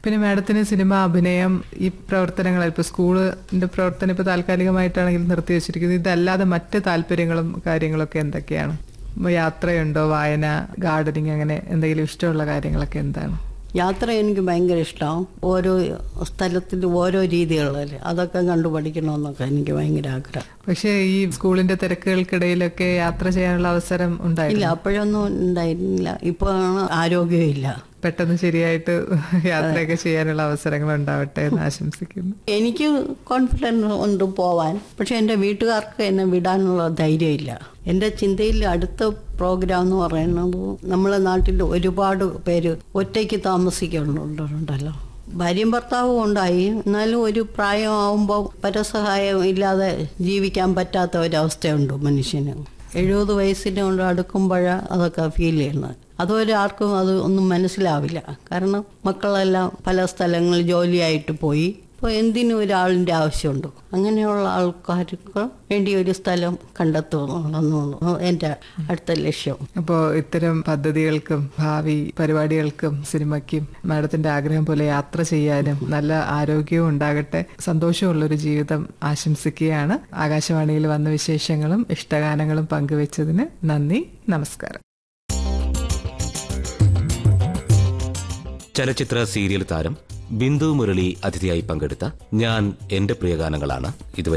പിന്നെ മാഡത്തിന് സിനിമ അഭിനയം ഈ പ്രവർത്തനങ്ങൾ ഇപ്പൊ സ്കൂളിന്റെ പ്രവർത്തനം ഇപ്പൊ താൽക്കാലികമായിട്ടാണെങ്കിൽ നിർത്തി വെച്ചിരിക്കുന്നത് ഇതല്ലാതെ മറ്റ് താല്പര്യങ്ങളും കാര്യങ്ങളൊക്കെ എന്തൊക്കെയാണ് യാത്രയുണ്ടോ വായന ഗാർഡനിങ് അങ്ങനെ എന്തെങ്കിലും ഇഷ്ടമുള്ള കാര്യങ്ങളൊക്കെ എന്താണ് യാത്ര എനിക്ക് ഭയങ്കര ഇഷ്ടമാണ് ഓരോ സ്ഥലത്തിൽ ഓരോ രീതികളല്ലേ അതൊക്കെ കണ്ടു പഠിക്കണമെന്നൊക്കെ എനിക്ക് ഭയങ്കര ആഗ്രഹം പക്ഷേ ഈ സ്കൂളിന്റെ തിരക്കുകൾക്കിടയിലൊക്കെ യാത്ര ചെയ്യാനുള്ള അവസരം ഇല്ല ഉണ്ടായില്ല അപ്പോഴൊന്നും ഉണ്ടായിരുന്നില്ല ഇപ്പോൾ ആരോഗ്യമില്ല പെട്ടെന്ന് ശരിയായിട്ട് യാത്രയൊക്കെ ചെയ്യാനുള്ള അവസരങ്ങൾ ഉണ്ടാവട്ടെ എന്ന് ആശംസിക്കുന്നു എനിക്ക് കോൺഫിഡൻസ് ഉണ്ട് പോവാൻ പക്ഷെ എൻ്റെ വീട്ടുകാർക്ക് എന്നെ വിടാനുള്ള ധൈര്യമില്ല എൻ്റെ ചിന്തയിൽ അടുത്ത പ്രോഗ്രാം എന്ന് പറയുന്നത് നമ്മളെ നാട്ടിൽ ഒരുപാട് പേര് ഒറ്റയ്ക്ക് താമസിക്കുന്നുണ്ടല്ലോ ഭാര്യയും ഭർത്താവും ഉണ്ടായി എന്നാലും ഒരു പ്രായമാവുമ്പോൾ പരസഹായം ഇല്ലാതെ ജീവിക്കാൻ പറ്റാത്ത ഒരവസ്ഥയുണ്ട് മനുഷ്യന് എഴുപത് വയസ്സിനെ കൊണ്ട് അടുക്കുമ്പോഴ അതൊക്കെ ഫീൽ ചെയ്യുന്നത് അതുവരെ ആർക്കും അത് ഒന്നും മനസ്സിലാവില്ല കാരണം മക്കളെല്ലാം പല സ്ഥലങ്ങളിൽ ജോലിയായിട്ട് പോയി ഇപ്പോൾ എന്തിനും ഒരാളിൻ്റെ ആവശ്യമുണ്ട് അങ്ങനെയുള്ള ആൾക്കാർക്ക് വേണ്ടി ഒരു സ്ഥലം കണ്ടെത്തുന്നുള്ളതാണ് എൻ്റെ അടുത്ത ലക്ഷ്യം അപ്പോൾ ഇത്തരം പദ്ധതികൾക്കും ഭാവി പരിപാടികൾക്കും സിനിമയ്ക്കും മാഡത്തിന്റെ ആഗ്രഹം പോലെ യാത്ര ചെയ്യാനും നല്ല ആരോഗ്യവും ഉണ്ടാകട്ടെ സന്തോഷമുള്ളൊരു ജീവിതം ആശംസിക്കുകയാണ് ആകാശവാണിയിൽ വന്ന വിശേഷങ്ങളും ഇഷ്ടഗാനങ്ങളും പങ്കുവച്ചതിന് നന്ദി നമസ്കാരം ചലച്ചിത്ര സീരിയൽ താരം ബിന്ദു മുരളി അതിഥിയായി പങ്കെടുത്ത ഞാൻ എന്റെ പ്രിയഗാനങ്ങളാണ് ഇതുവരെ